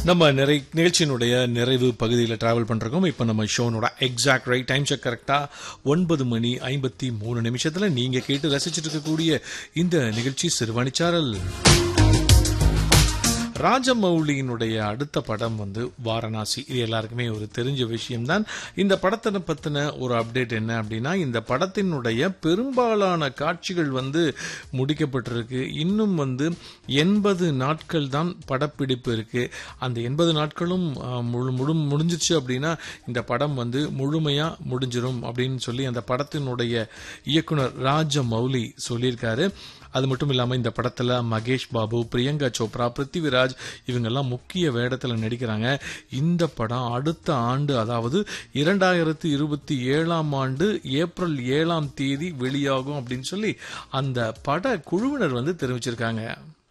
நம்ம நிறை நிகழ்ச்சியினுடைய நிறைவு பகுதியில் டிராவல் பண்றோம் இப்போ நம்ம ஷோனோட எக்ஸாக்ட் ரைட் டைம் செக் கரெக்டா ஒன்பது மணி ஐம்பத்தி மூணு நிமிஷத்துல நீங்க கேட்டு ரசிச்சிட்டு இருக்கக்கூடிய இந்த நிகழ்ச்சி சிறுவணிச்சாரல் ராஜமௌலியினுடைய அடுத்த படம் வந்து வாரணாசி இது எல்லாருக்குமே ஒரு தெரிஞ்ச விஷயம்தான் இந்த படத்தை பத்தின ஒரு அப்டேட் என்ன அப்படின்னா இந்த படத்தினுடைய பெரும்பாலான காட்சிகள் வந்து முடிக்கப்பட்டிருக்கு இன்னும் வந்து எண்பது நாட்கள் தான் படப்பிடிப்பு இருக்கு அந்த எண்பது நாட்களும் அஹ், முழு முழு முடிஞ்சிருச்சு அப்படின்னா இந்த படம் வந்து முழுமையா முடிஞ்சிரும் அப்படின்னு சொல்லி அந்த படத்தினுடைய இயக்குனர் ராஜமௌலி சொல்லியிருக்காரு அது மட்டும் இல்லாம இந்த படத்துல மகேஷ் பாபு பிரியங்கா சோப்ரா பிருத்திவிராஜ் இவங்கெல்லாம் முக்கிய வேடத்துல நடிக்கிறாங்க இந்த படம் அடுத்த ஆண்டு அதாவது இரண்டாயிரத்தி இருபத்தி ஏழாம் ஆண்டு ஏப்ரல் ஏழாம் தேதி வெளியாகும் அப்படின்னு சொல்லி அந்த பட குழுவினர் வந்து தெரிவிச்சிருக்காங்க